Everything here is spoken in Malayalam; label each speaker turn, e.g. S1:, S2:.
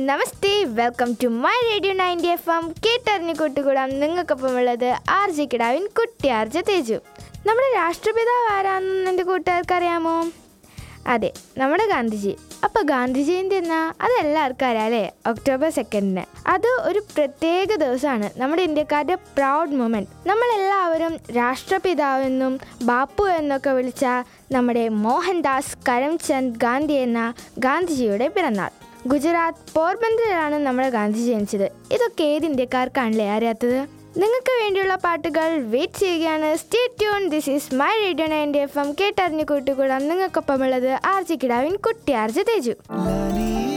S1: namaste welcome to my radio ninety F M കേട്ടറിഞ്ഞു കൂട്ടുകൂടാം നിങ്ങൾക്കൊപ്പം ഉള്ളത് ആർ ജെ കിടാവിൻ കുട്ടി ആർ ജെ തേജു നമ്മുടെ രാഷ്ട്രപിതാവ് ആരാണെന്ന് എൻ്റെ കൂട്ടുകാർക്ക് അറിയാമോ അതെ നമ്മുടെ ഗാന്ധിജി അപ്പോൾ ഗാന്ധി ജയന്തി എന്നാ അത് എല്ലാവർക്കും അറിയാം അല്ലേ ഒക്ടോബർ സെക്കൻഡിന് അത് ഒരു പ്രത്യേക ദിവസമാണ് നമ്മുടെ ഇന്ത്യക്കാരുടെ പ്രൗഡ് മൊമെൻറ്റ് നമ്മളെല്ലാവരും രാഷ്ട്രപിതാവെന്നും ബാപ്പു എന്നൊക്കെ വിളിച്ച നമ്മുടെ മോഹൻദാസ് കരംചന്ദ് ഗാന്ധി എന്ന ഗാന്ധിജിയുടെ പിറന്നാൾ ഗുജറാത്ത് പോർബന്തറിലാണ് നമ്മുടെ ഗാന്ധി ജനിച്ചത് ഇതൊക്കെ ഏത് ഇന്ത്യക്കാർക്കാണല്ലേ അറിയാത്തത് നിങ്ങൾക്ക് വേണ്ടിയുള്ള പാട്ടുകൾ വെയിറ്റ് ചെയ്യുകയാണ് stay tune this is my radio ninety F M കേട്ടറിഞ്ഞു കൂട്ടുകൂടാം നിങ്ങൾക്കൊപ്പമുള്ളത് ആർജി കിടാവിൻ കുട്ടി ആർജി തേജു
S2: La